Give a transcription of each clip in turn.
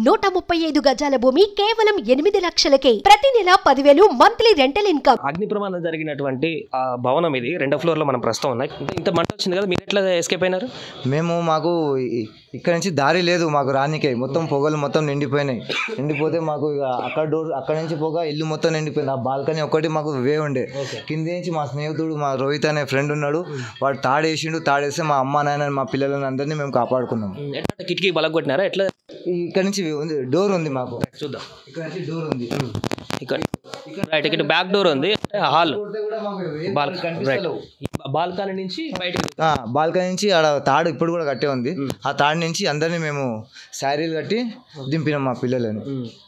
నూట ముప్పై ఐదు గజాల భూమి కేవలం ఎనిమిది లక్షలకే ప్రతి నెల పదివేలు మంత్లీ రెంటల్ ఇన్కమ్ అగ్ని ప్రమాదం జరిగినటువంటి ఆ భవనం ఇది రెండో ఫ్లోర్లో మనం ప్రస్తుతం ఉన్నాయి ఇంత ఇంత మంట వచ్చింది కదా మీరు ఎట్లా ఎస్కేప్ అయినారు మేము మాకు ఇ- ఇక్కడ నుంచి దారి లేదు మాకు రానికే మొత్తం పొగలు మొత్తం నిండిపోయినాయి నిండిపోతే మాకు ఇక అక్కడ డోర్ అక్కడ నుంచి పొగ ఇల్లు మొత్తం నిండిపోయింది ఆ బాల్కనీ ఒకటి మాకు వే ఉండే కింద నుంచి మా స్నేహితుడు మా రోహిత్ అనే ఫ్రెండ్ ఉన్నాడు వాడు తాడేసిండు తాడేస్తే మా అమ్మ నాయన మా పిల్లలని అందరినీ మేము కాపాడుకున్నాం ఎట్లా కిటికీ బలగొట్టినారా ఎట్లా ఇక్కడ నుంచి ఉంది డోర్ ఉంది మాకు చూద్దాం ఇక్కడ నుంచి డోర్ ఉంది ఇక్కడ రైట్ ఇక్కడ బ్యాక్ డోర్ ఉంది హాల్ కొడితే కూడా మాకు ఏ బాల్కనీ రైట్ కనిపిస్తలేవు. బాల్కనీ నుంచి బయటకు ఆ, బాల్కనీ నుంచి ఆడ తాడు ఇప్పుడు కూడా కట్టే ఉంది ఆ తాడు నుంచి అందరినీ మేము శారీలు కట్టి దింపినాం మా పిల్లలని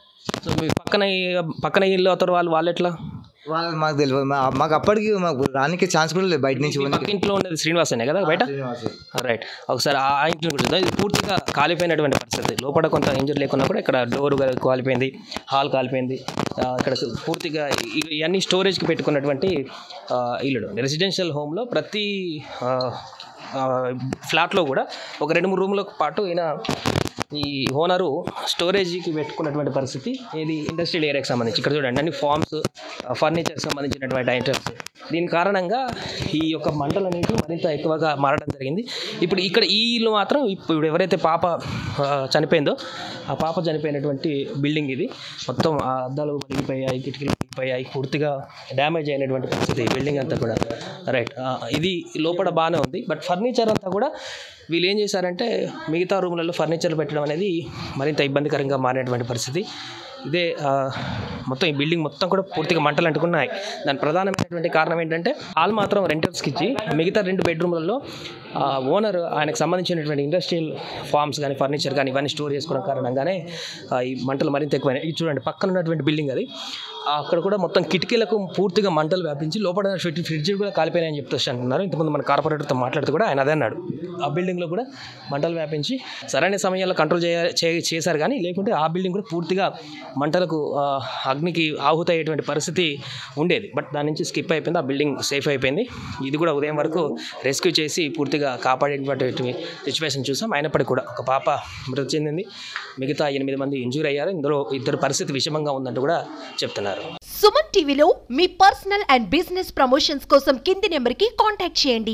సో మీ పక్కన ఈ- పక్కన ఇల్లు అవుతారు వాళ్ళు వాళ్ళు ఎట్లా వాళ్ళకి మాకు తెలియదు మా- మాకు అప్పటికి మాకు రానికి ఛాన్స్ కూడా లేదు బయట నుంచి మీ పక్క ఇంట్లో ఉండేది శ్రీనివాస్ అనే కదా బయట రైట్ ఒకసారి ఆ ఆ ఇంట్లో కూడా చూద్దాం. ఇది పూర్తిగా కాలిపోయినటువంటి పరిస్థితి లోపల కొంత ఇంజరీ లేకున్నా కూడా ఇక్కడ డోర్ కాలిపోయింది హాల్ కాలిపోయింది ఆ, ఇక్కడ పూర్తిగా ఇ- ఇవన్నీ స్టోరేజ్కి పెట్టుకున్నటువంటి ఆ, ఇల్లుడు రెసిడెన్షియల్ హోమ్లో ప్రతి ఆ, ఆ, ఫ్లాట్లో కూడా ఒక రెండు మూడు రూమ్లకు పాటు ఈయన ఈ ఓనరు స్టోరేజ్కి పెట్టుకున్నటువంటి పరిస్థితి ఇది ఇండస్ట్రియల్ ఏరియాకి సంబంధించి ఇక్కడ చూడండి అన్ని ఫార్మ్స్ ఫర్నిచర్కి సంబంధించినటువంటి ఐటమ్స్ దీని కారణంగా ఈ యొక్క మంటలు అనేవి మరింత ఎక్కువగా మారడం జరిగింది ఇప్పుడు ఇక్కడ ఈ ఇల్లు మాత్రం ఇప్పుడు ఎవరైతే పాప ఆ, చనిపోయిందో ఆ పాప చనిపోయినటువంటి బిల్డింగ్ ఇది మొత్తం ఆ అద్దాలు పగిలిపోయాయి కిటికీలు పగిలిపోయాయి పూర్తిగా డ్యామేజ్ అయినటువంటి పరిస్థితి ఈ బిల్డింగ్ అంతా కూడా రైట్ ఇది లోపల బాగానే ఉంది బట్ ఫర్నిచర్ అంతా కూడా వీళ్ళు ఏం చేశారంటే మిగతా రూమ్లలో ఫర్నిచర్ పెట్టడం అనేది మరింత ఇబ్బందికరంగా మారినటువంటి పరిస్థితి ఇదే ఆ, మొత్తం ఈ బిల్డింగ్ మొత్తం కూడా పూర్తిగా మంటలు అంటుకున్నాయి దాని ప్రధానమైనటువంటి కారణం ఏంటంటే హాల్ మాత్రం రెంటర్స్కి ఇచ్చి మిగతా రెండు బెడ్రూమ్లలో ఓనర్ ఆయనకు సంబంధించినటువంటి ఇండస్ట్రియల్ ఫార్మ్స్ కానీ ఫర్నిచర్ కానీ ఇవన్నీ స్టోర్ చేసుకోవడం కారణంగానే ఆ, ఈ మంటలు మరింత ఎక్కువైనాయి ఇది చూడండి పక్కన ఉన్నటువంటి బిల్డింగ్ అది ఆ, అక్కడ కూడా మొత్తం కిటికీలకు పూర్తిగా మంటలు వ్యాపించి లోపల ఫ్రిడ్జ్ ఫ్రిడ్జ్ కూడా కాలిపోయినాయని చెప్పేసి అంటున్నారు ఇంతకుముందు మన కార్పొరేటర్తో మాట్లాడుతూ కూడా ఆయన అదే అన్నాడు ఆ బిల్డింగ్లో కూడా మంటలు వ్యాపించి సరైన సమయంలో కంట్రోల్ చేయ చే- చేశారు కానీ లేకుంటే ఆ బిల్డింగ్ కూడా పూర్తిగా మంటలకు ఆ, అగ్నికి ఆహుతయ్యేటువంటి పరిస్థితి ఉండేది బట్ దాని నుంచి స్కిప్ అయిపోయింది ఆ బిల్డింగ్ సేఫ్ అయిపోయింది ఇది కూడా ఉదయం వరకు రెస్క్యూ చేసి పూర్తిగా కాపాడేటువంటి సిచ్యువేషన్ చూసాం అయినప్పటికీ కూడా ఒక పాప మృతి చెందింది మిగతా ఎనిమిది మంది ఇంజూర్ అయ్యారు ఇందులో ఇద్దరు పరిస్థితి విషమంగా ఉందంటూ కూడా చెప్తున్నారు సుమన్ టీవీలో మీ పర్సనల్ అండ్ బిజినెస్ ప్రమోషన్స్ కోసం కింది నెంబర్కి కాంటాక్ట్ చేయండి